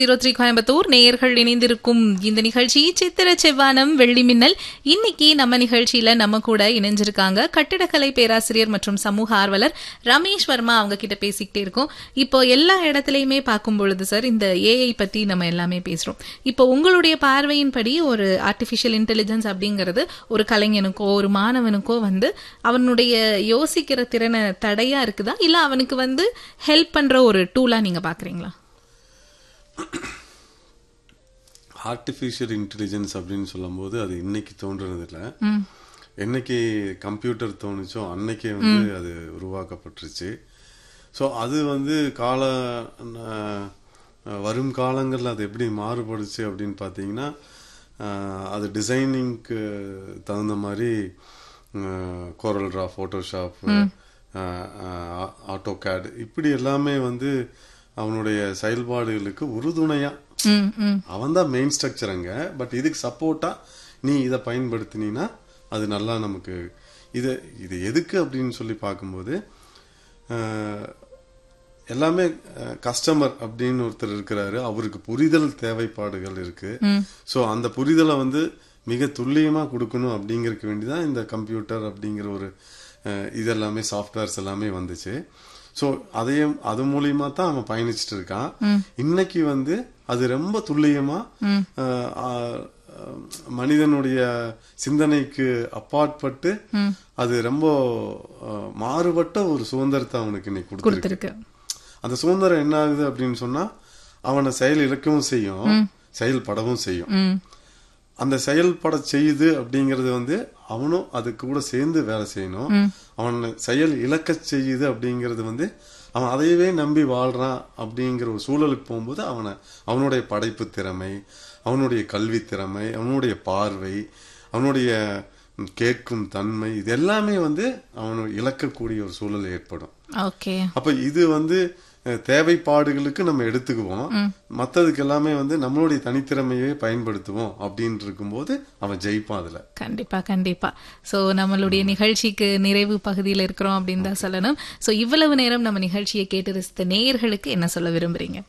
zero three Coimbatore நேயர்கள் இணைந்திருக்கும் இந்த நிகழ்ச்சி சித்திர செவ்வானம் வெள்ளி மின்னல் இன்னைக்கு நம்ம நிகழ்ச்சியில நம்ம கூட இணைஞ்சிருக்காங்க கட்டிடக்கலை பேராசிரியர் மற்றும் சமூக ஆர்வலர் ரமேஷ் வர்மா அவங்க கிட்ட பேசிக்கிட்டே இருக்கோம் இப்போ எல்லா இடத்துலயுமே பார்க்கும் பொழுது சார் இந்த ஏஐ பத்தி நம்ம எல்லாமே பேசுறோம் இப்போ உங்களுடைய பார்வையின்படி ஒரு ஆர்டிபிஷியல் இன்டெலிஜென்ஸ் அப்படிங்கிறது ஒரு கலைஞனுக்கோ ஒரு மாணவனுக்கோ வந்து அவனுடைய யோசிக்கிற திறனை தடையா இருக்குதா இல்ல அவனுக்கு வந்து ஹெல்ப் பண்ற ஒரு டூலா நீங்க பாக்குறீங்களா ஆர்டிஃபிஷியல் இன்டெலிஜென்ஸ் அப்படின்னு சொல்லும்போது அது இன்னைக்கு தோன்றுறது இல்ல என்னைக்கு கம்ப்யூட்டர் தோணுச்சோ அன்னைக்கே வந்து அது உருவாக்கப்பட்டுருச்சு ஸோ அது வந்து கால அஹ், வரும் காலங்களில் அது எப்படி மாறுபடுச்சு அப்படின்னு பார்த்தீங்கன்னா அஹ், அது டிசைனிங்க்கு தகுந்த மாதிரி Corel Draw Photoshop AutoCAD இப்படி எல்லாமே வந்து அவனுடைய செயல்பாடுகளுக்கு உறுதுணையா ம் ம் அவன் தான் மெயின் ஸ்ட்ரக்சர் அங்க பட் இதுக்கு சப்போர்ட்டா நீ இதை பயன்படுத்தினீன்னா அது நல்லா நமக்கு இது இது எதுக்கு அப்படின்னு சொல்லி பார்க்கும்போது அஹ், எல்லாமே கஸ்டமர் அப்படின்னு ஒருத்தர் இருக்கிறாரு அவருக்கு புரிதல் தேவைப்பாடுகள் இருக்கு ஸோ அந்த புரிதலை வந்து மிக துல்லியமா கொடுக்கணும் அப்படிங்கறதுக்கு வேண்டிதான் இந்த கம்ப்யூட்டர் அப்படிங்கிற ஒரு அஹ், இதெல்லாமே சாஃப்ட்வேர்ஸ் எல்லாமே வந்துச்சு ஸோ அதையும் அது மூலியமா தான் அவன் பயணிச்சுட்டு இருக்கான் இன்னைக்கு வந்து அது ரொம்ப துல்லியமா அஹ், ஆஹ், மனிதனுடைய சிந்தனைக்கு அப்பாற்பட்டு அது ரொம்ப அஹ், மாறுபட்ட ஒரு சுதந்திரத்தை அவனுக்கு இன்னைக்கு கொடுத்துருக்கு கொடுத்துருக்கு அந்த சுதந்திரம் என்ன ஆகுது அப்படின்னு சொன்னா அவனை செயல் இழக்கவும் செய்யும் செயல்படவும் செய்யும் ம் அந்த செயல்பட செய்யுது அப்படிங்கறது வந்து அவனும் அதுக்கு கூட சேர்ந்து வேலை செய்யணும் அவன் செயல் இழக்க செய்யுது அப்படிங்கறது வந்து அவன் அதையவே நம்பி வாழ்றான் அப்படிங்கிற ஒரு சூழலுக்கு போகும்போது அவனை அவனுடைய படைப்பு திறமை அவனுடைய கல்வி திறமை அவனுடைய பார்வை அவனுடைய ம், கேட்கும் தன்மை இது எல்லாமே வந்து அவனு இழக்கக்கூடிய ஒரு சூழல் ஏற்படும் ஓகே அப்ப இது வந்து அஹ், தேவைப்பாடுகளுக்கு நம்ம எடுத்துக்குவோம் மத்ததுக்கு எல்லாமே வந்து நம்மளுடைய தனித்திறமையே பயன்படுத்துவோம் அப்படின்னு இருக்கும்போது அவன் ஜெயிப்பான் அதுல கண்டிப்பா கண்டிப்பா சோ நம்மளுடைய நிகழ்ச்சிக்கு நிறைவு பகுதியில் இருக்கிறோம் அப்படின்னு தான் சொல்லணும் சோ இவ்வளவு நேரம் நம்ம நிகழ்ச்சியை கேட்டு ரசித்த நேயர்களுக்கு என்ன சொல்ல விரும்புறீங்க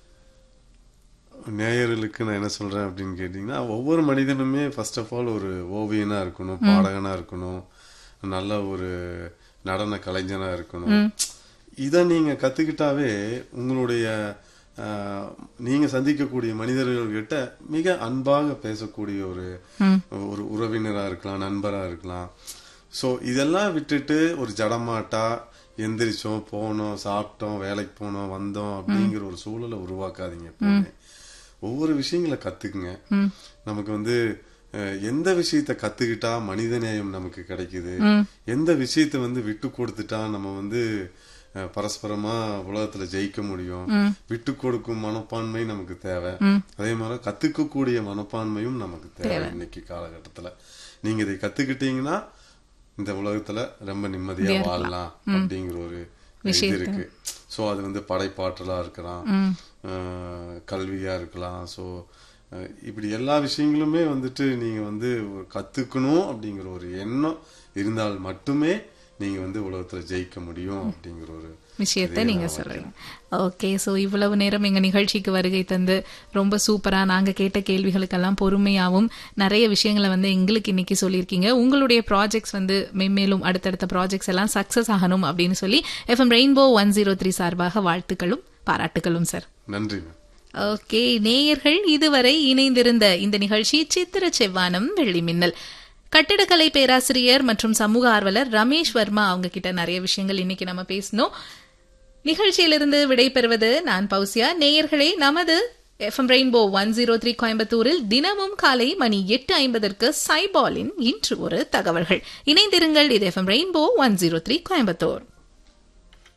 நேயர்களுக்கு நான் என்ன சொல்றேன் அப்படின்னு கேட்டீங்கன்னா ஒவ்வொரு மனிதனுமே ஃபர்ஸ்ட் ஆஃப் ஆல் ஒரு ஓவியனா இருக்கணும் பாடகனா இருக்கணும் நல்ல ஒரு நடன கலைஞனா இருக்கணும் இத நீங்க கத்துக்கிட்டாவே உங்களுடைய ஆஹ், நீங்க சந்திக்கக்கூடிய மனிதர்கள்கிட்ட மிக அன்பாக பேசக்கூடிய ஒரு ஒரு உறவினரா இருக்கலாம் நண்பரா இருக்கலாம் சோ இதெல்லாம் விட்டுட்டு ஒரு ஜடமாட்டா எந்திரிச்சோம் போனோம் சாப்பிட்டோம் வேலைக்கு போனோம் வந்தோம் அப்படிங்கிற ஒரு சூழலை உருவாக்காதீங்க எப்பவுமே ஒவ்வொரு விஷயங்களை கத்துக்குங்க நமக்கு வந்து அஹ், எந்த விஷயத்த கத்துக்கிட்டா மனிதநேயம் நமக்கு கிடைக்குது எந்த விஷயத்த வந்து விட்டு கொடுத்துட்டா நம்ம வந்து அஹ், பரஸ்பரமா உலகத்துல ஜெயிக்க முடியும் விட்டு கொடுக்கும் மனப்பான்மை நமக்கு தேவை அதே மாதிரி கத்துக்கக்கூடிய மனப்பான்மையும் நமக்கு தேவை இன்னைக்கு காலகட்டத்துல நீங்க இதை கத்துக்கிட்டீங்கன்னா இந்த உலகத்துல ரொம்ப நிம்மதியா வாழலாம் அப்படிங்கிற ஒரு இது இருக்கு சோ அது வந்து படைப்பாற்றலா இருக்கலாம் அஹ், கல்வியா இருக்கலாம் சோ இப்படி எல்லா விஷயங்களுமே வந்துட்டு நீங்க வந்து ஒரு கத்துக்கணும் அப்படிங்கிற ஒரு எண்ணம் இருந்தால் மட்டுமே நீங்க வந்து உலகத்துல ஜெயிக்க முடியும் அப்படிங்கிற ஒரு விஷயத்தை நீங்க சொல்றீங்க ஓகே சோ இவ்வளவு நேரம் எங்க நிகழ்ச்சிக்கு வருகை தந்து ரொம்ப சூப்பரா நாங்க கேட்ட கேள்விகளுக்கெல்லாம் பொறுமையாவும் நிறைய விஷயங்களை வந்து எங்களுக்கு இன்னைக்கு சொல்லியிருக்கீங்க உங்களுடைய ப்ராஜெக்ட்ஸ் வந்து மென்மேலும் அடுத்தடுத்த ப்ராஜெக்ட்ஸ் எல்லாம் சக்சஸ் ஆகணும் அப்படின்னு சொல்லி FM rainbow one zero three சார்பாக வாழ்த்துக்களும் பாராட்டுகளும் சார் நன்றி மேம் ஓகே நேயர்கள் இதுவரை இணைந்திருந்த இந்த நிகழ்ச்சி சித்திர செவ்வானம் வெள்ளி மின்னல் கட்டிடக்கலை பேராசிரியர் மற்றும் சமூக ஆர்வலர் ரமேஷ் வர்மா அவங்க கிட்ட நிறைய விஷயங்கள் இன்னைக்கு நம்ம பேசணும் நிகழ்ச்சியிலிருந்து விடைபெறுவது நான் பௌசியா நேயர்களே நமது FM rainbow one zero three கோயம்புத்தூரில் தினமும் காலை மணி எட்டு ஐம்பதற்கு சைபாலின் இன்று ஒரு தகவல்கள் இணைந்திருங்கள் இது FM rainbow one zero three Coimbatore